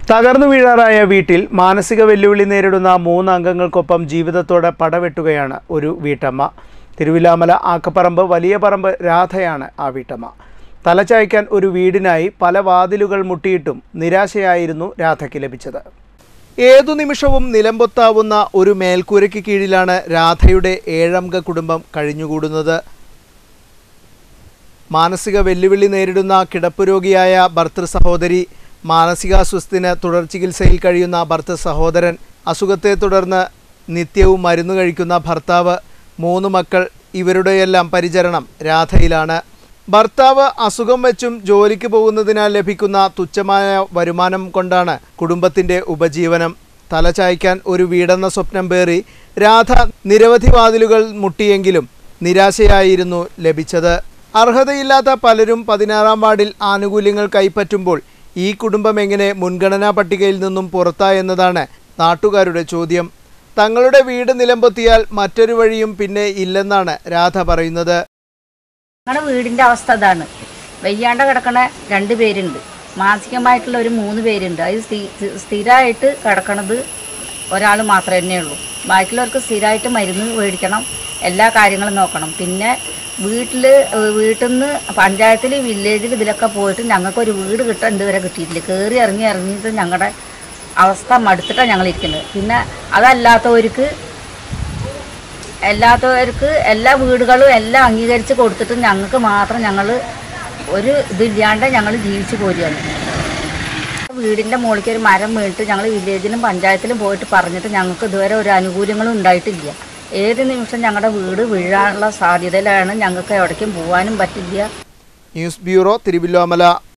തകർന്നു വീഴാറായ വീട്ടിൽ മാനസിക വെല്ലുവിളി നേരിടുന്ന മൂന്ന് അംഗങ്ങൾക്കൊപ്പം ജീവിതത്തോടെ പടവെട്ടുകയാണ് ഒരു വീട്ടമ്മ തിരുവില്ലാമല ആക്കപ്പറമ്പ് വലിയ പറമ്പ് രാധയാണ് ആ വീട്ടമ്മ തലചായ്ക്കാൻ ഒരു വീടിനായി പല വാതിലുകൾ മുട്ടിയിട്ടും നിരാശയായിരുന്നു രാധയ്ക്ക് ലഭിച്ചത് ഏതു നിമിഷവും നിലംപൊത്താവുന്ന ഒരു മേൽക്കൂരയ്ക്ക് കീഴിലാണ് രാധയുടെ ഏഴംഗ കുടുംബം കഴിഞ്ഞുകൂടുന്നത് മാനസിക വെല്ലുവിളി നേരിടുന്ന കിടപ്പ് രോഗിയായ ഭർത്തൃ സഹോദരി മാനസികാസ്വസ്ഥന് തുടർ ചികിത്സയിൽ കഴിയുന്ന ഭർത്തൃ സഹോദരൻ അസുഖത്തെ തുടർന്ന് നിത്യവും മരുന്ന് കഴിക്കുന്ന ഭർത്താവ് മൂന്ന് മക്കൾ ഇവരുടെയെല്ലാം പരിചരണം രാധയിലാണ് ഭർത്താവ് അസുഖം വെച്ചും ജോലിക്ക് പോകുന്നതിനാൽ ലഭിക്കുന്ന തുച്ഛമായ വരുമാനം കൊണ്ടാണ് കുടുംബത്തിൻ്റെ ഉപജീവനം തലചായ്ക്കാൻ ഒരു വീടെന്ന സ്വപ്നം പേറി രാധ നിരവധി വാതിലുകൾ മുട്ടിയെങ്കിലും നിരാശയായിരുന്നു ലഭിച്ചത് അർഹതയില്ലാത്ത പലരും പതിനാറാം വാർഡിൽ ആനുകൂല്യങ്ങൾ കൈപ്പറ്റുമ്പോൾ ഈ കുടുംബം എങ്ങനെ മുൻഗണനാ പട്ടികയിൽ നിന്നും പുറത്തായെന്നതാണ് നാട്ടുകാരുടെ ചോദ്യം തങ്ങളുടെ വീട് നിലംപൊത്തിയാൽ മറ്റൊരു വഴിയും പിന്നെ ഇല്ലെന്നാണ് രാധ പറയുന്നത് ഞങ്ങളുടെ വീടിൻ്റെ അവസ്ഥ ഇതാണ് വയ്യാണ്ട് കിടക്കണ രണ്ട് പേരുണ്ട് മാനസികമായിട്ടുള്ള ഒരു മൂന്ന് പേരുണ്ട് അത് സ്ഥി- സ്ഥിരമായിട്ട് കിടക്കണത് ഒരാൾ മാത്രമേ തന്നെ ഉള്ളൂ ബാക്കിയുള്ളവർക്ക് സ്ഥിരമായിട്ട് മരുന്ന് മേടിക്കണം എല്ലാ കാര്യങ്ങളും നോക്കണം പിന്നെ വീട്ടിൽ വീട്ടിൽ നിന്ന് പഞ്ചായത്തിൽ വില്ലേജിൽ ഇതിലൊക്കെ പോയിട്ട് ഞങ്ങൾക്കൊരു വീട് കിട്ടാൻ ഇതുവരെ കിട്ടിയിട്ടില്ല കയറി ഇറങ്ങി ഇറങ്ങിയിട്ട് ഞങ്ങളുടെ അവസ്ഥ മടുത്തിട്ടാണ് ഞങ്ങൾ ഇരിക്കുന്നത് പിന്നെ അതല്ലാത്തവർക്ക് അല്ലാത്തവർക്ക് എല്ലാ വീടുകളും എല്ലാം അംഗീകരിച്ച് കൊടുത്തിട്ട് ഞങ്ങൾക്ക് മാത്രം ഞങ്ങൾ ഒരു ഇതില്ലാണ്ട് ഞങ്ങൾ ജീവിച്ചു പോരുകയാണ് വീടിൻ്റെ മുകളിലേക്ക് ഒരു മരം വീണിട്ട് ഞങ്ങൾ വില്ലേജിലും പഞ്ചായത്തിലും പോയിട്ട് പറഞ്ഞിട്ട് ഞങ്ങൾക്ക് ഇതുവരെ ഒരു അനുകൂല്യങ്ങളും ഉണ്ടായിട്ടില്ല ഏത് നിമിഷം ഞങ്ങളുടെ വീട് വീഴാനുള്ള സാധ്യതയിലാണ് ഞങ്ങൾക്ക് എവിടേക്കും പോകാനും പറ്റില്ല ന്യൂസ് ബ്യൂറോ തിരുവല്ലോമല